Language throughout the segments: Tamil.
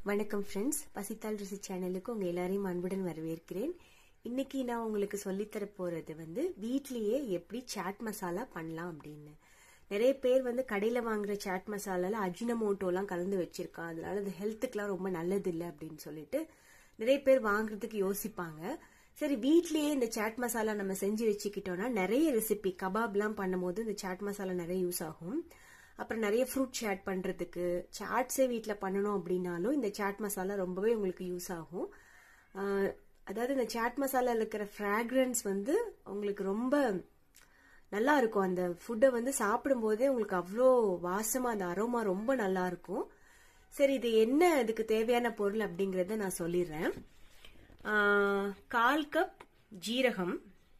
வணக்கம் ஃப்ரெண்ட்ஸ் பசித்தால் ருசி சேனலுக்கு உங்கள் எல்லாரையும் அன்புடன் வரவேற்கிறேன் இன்னைக்கு நான் உங்களுக்கு சொல்லித்தர போகிறது வந்து வீட்லேயே எப்படி சாட் மசாலா பண்ணலாம் அப்படின்னு நிறைய பேர் வந்து கடையில் வாங்குற சாட் மசாலால அஜினமோட்டோலாம் கலந்து வச்சிருக்கான் அதனால அது ஹெல்த்துக்குலாம் ரொம்ப நல்லது இல்லை அப்படின்னு சொல்லிட்டு நிறைய பேர் வாங்குறதுக்கு யோசிப்பாங்க சரி வீட்லயே இந்த சாட் மசாலா நம்ம செஞ்சு வச்சுக்கிட்டோம்னா நிறைய ரெசிபி கபாப்லாம் பண்ணும்போது இந்த சாட் மசாலா நிறைய யூஸ் ஆகும் அப்புறம் நிறைய ஃப்ரூட் சாட் பண்ணுறதுக்கு சாட்ஸே வீட்டில் பண்ணணும் அப்படின்னாலும் இந்த சாட் மசாலா ரொம்பவே உங்களுக்கு யூஸ் ஆகும் ஆஹ் அதாவது இந்த சாட் மசாலாவில் இருக்கிற ஃப்ராக்ரன்ஸ் வந்து உங்களுக்கு ரொம்ப நல்லா இருக்கும் அந்த ஃபுட்டை வந்து சாப்பிடும்போதே உங்களுக்கு அவ்வளோ வாசமாக அந்த அரோமா ரொம்ப நல்லா இருக்கும் சரி இது என்ன இதுக்கு தேவையான பொருள் அப்படிங்கிறத நான் சொல்லிடுறேன் ஆஹ் கால் கப் ஜீரகம்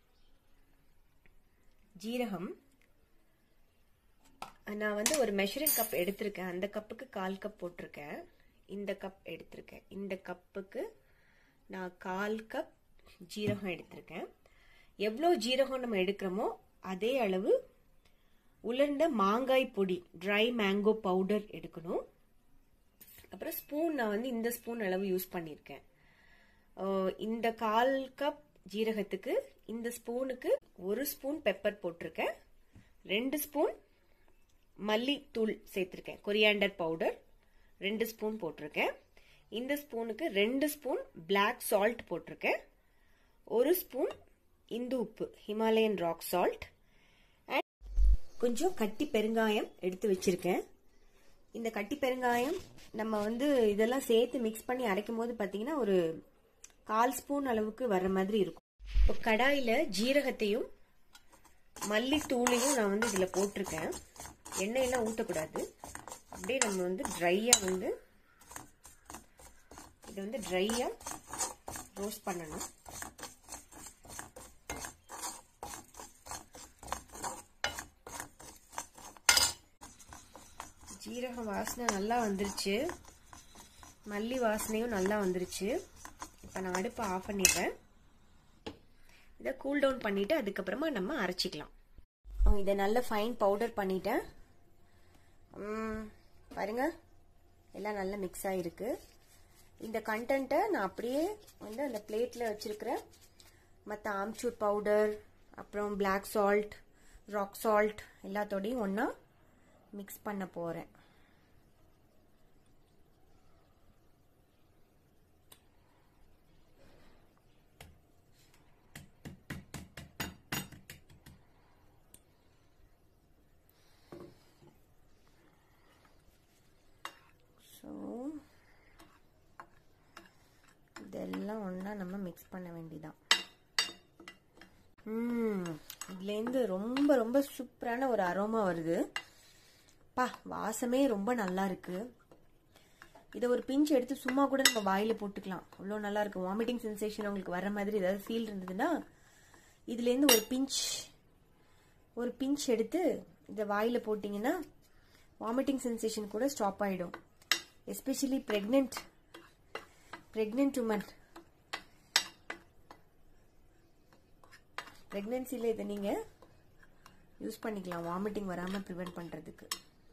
ஜீரகம் நான் வந்து ஒரு மெஷரிங் கப் எடுத்திருக்கேன் அந்த கப்புக்கு கால் கப் போட்டிருக்கேன் இந்த கப் எடுத்திருக்கேன் இந்த கப்புக்கு நான் கால் கப் ஜீரகம் எடுத்திருக்கேன் எவ்வளோ ஜீரகம் நம்ம எடுக்கிறோமோ அதே அளவு உலர்ந்த மாங்காய் பொடி ட்ரை மேங்கோ பவுடர் எடுக்கணும் அப்புறம் ஸ்பூன் நான் வந்து இந்த ஸ்பூன் அளவு யூஸ் பண்ணியிருக்கேன் இந்த கால் கப் ஜீரகத்துக்கு இந்த ஸ்பூனுக்கு ஒரு ஸ்பூன் பெப்பர் போட்டிருக்கேன் ரெண்டு ஸ்பூன் மல்லித்தூள் சேர்த்துருக்கேன் கொரியாண்டர் பவுடர் ரெண்டு ஸ்பூன் போட்டிருக்கேன் இந்த ஸ்பூனுக்கு ரெண்டு ஸ்பூன் பிளாக் சால்ட் போட்டிருக்கேன் ஒரு ஸ்பூன் இந்து உப்பு ஹிமாலயன் ராக் சால்ட் அண்ட் கொஞ்சம் கட்டி பெருங்காயம் எடுத்து வச்சிருக்கேன் இந்த கட்டி பெருங்காயம் நம்ம வந்து இதெல்லாம் சேர்த்து மிக்ஸ் பண்ணி அரைக்கும் போது பார்த்தீங்கன்னா ஒரு கால் ஸ்பூன் அளவுக்கு வர்ற மாதிரி இருக்கும் இப்போ கடாயில் ஜீரகத்தையும் மல்லித்தூளையும் நான் வந்து இதில் போட்டிருக்கேன் எண்ணெயெல்லாம் ஊற்றக்கூடாது அப்படியே நம்ம வந்து ட்ரையாக வந்து இதை வந்து ட்ரையாக ரோஸ்ட் பண்ணணும் ஜீரக வாசனை நல்லா வந்துருச்சு மல்லி வாசனையும் நல்லா வந்துருச்சு இப்போ நான் அடுப்பை ஆஃப் பண்ணிடுறேன் இதை கூல் டவுன் பண்ணிவிட்டு அதுக்கப்புறமா நம்ம அரைச்சிக்கலாம் இதை நல்ல ஃபைன் பவுடர் பண்ணிட்டேன் பாருங்க எல்லாம் நல்லா மிக்ஸ் ஆகிருக்கு இந்த கண்டென்ட்டை நான் அப்படியே வந்து அந்த பிளேட்டில் வச்சுருக்கிற மற்ற ஆம்ச்சூர் பவுடர் அப்புறம் பிளாக் சால்ட் ராக் சால்ட் எல்லாத்தோடையும் ஒன்றா மிக்ஸ் பண்ண போகிறேன் ஸோ இதெல்லாம் ஒன்றா நம்ம மிக்ஸ் பண்ண வேண்டிதான் இதுலேருந்து ரொம்ப ரொம்ப சூப்பரான ஒரு அரோமா வருது பா வாசமே ரொம்ப நல்லா இருக்கு இதை ஒரு பிஞ்ச் எடுத்து சும்மா கூட நம்ம வாயில் போட்டுக்கலாம் அவ்வளோ நல்லா இருக்கு வாமிட்டிங் சென்சேஷன் உங்களுக்கு வர மாதிரி ஏதாவது ஃபீல் இருந்ததுன்னா இதுலேருந்து ஒரு பிஞ்ச் ஒரு பிஞ்ச் எடுத்து இதை வாயில் போட்டிங்கன்னா வாமிட்டிங் சென்சேஷன் கூட ஸ்டாப் ஆகிடும் எஸ்பெஷலி ப்ரெக்னென்ட் ப்ரெக்னென்ட் உமன் ப்ரெக்னென்சியில் இதை நீங்கள் யூஸ் பண்ணிக்கலாம் வாமிட்டிங் வராமல் ப்ரிவெண்ட் பண்ணுறதுக்கு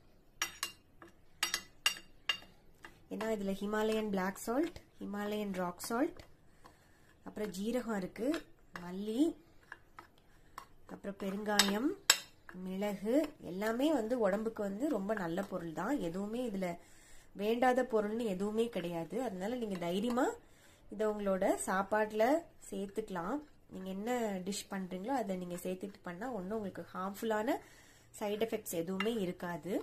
ஏன்னா இதில் Himalayan black salt Himalayan rock salt அப்புறம் ஜீரகம் இருக்குது மல்லி அப்புறம் பெருங்காயம் மிளகு எல்லாமே வந்து உடம்புக்கு வந்து ரொம்ப நல்ல பொருள் தான் எதுவுமே இதில் வேண்டாத பொருள்னு எதுவுமே கிடையாது அதனால நீங்கள் தைரியமாக இதை உங்களோட சாப்பாட்டில் சேர்த்துக்கலாம் நீங்கள் என்ன டிஷ் பண்ணுறீங்களோ அதை நீங்கள் சேர்த்துட்டு பண்ணால் ஒன்றும் உங்களுக்கு ஹார்ம்ஃபுல்லான சைட் எஃபெக்ட்ஸ் எதுவுமே இருக்காது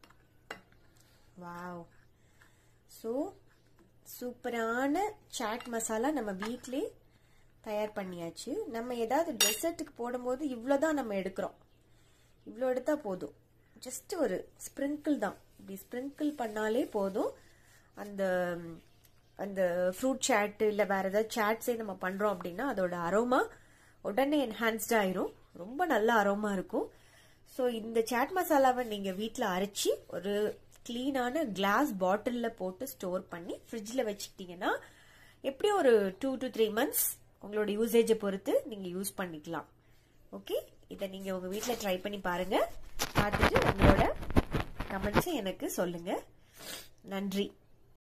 வாவ் ஸோ சூப்பரான சாட் மசாலா நம்ம வீட்டிலே தயார் பண்ணியாச்சு நம்ம ஏதாவது டெசர்ட்டுக்கு போடும்போது இவ்வளோ தான் நம்ம எடுக்கிறோம் இவ்வளோ எடுத்தால் போதும் ஜஸ்ட் ஒரு ஸ்ப்ரிங்கிள் தான் இப்படி ஸ்ப்ரிங்கிள் பண்ணாலே போதும் அந்த அந்த ஃப்ரூட் சாட் இல்லை வேற ஏதாவது சாட்ஸே நம்ம பண்ணுறோம் அப்படின்னா அதோட அரோமா உடனே என்ஹான்ஸ்ட் ஆயிரும் ரொம்ப நல்ல அரோமா இருக்கும் ஸோ இந்த சாட் மசாலாவை நீங்கள் வீட்டில் அரைச்சி ஒரு க்ளீனான கிளாஸ் பாட்டிலில் போட்டு ஸ்டோர் பண்ணி ஃப்ரிட்ஜில் வச்சுக்கிட்டிங்கன்னா எப்படியும் ஒரு டூ டு த்ரீ மந்த்ஸ் உங்களோட யூசேஜை பொறுத்து நீங்கள் யூஸ் பண்ணிக்கலாம் ஓகே இதை நீங்கள் உங்கள் வீட்டில் ட்ரை பண்ணி பாருங்கள் பார்த்துட்டு உங்களோட கமெண்ட்ஸை எனக்கு சொல்லுங்கள் நன்றி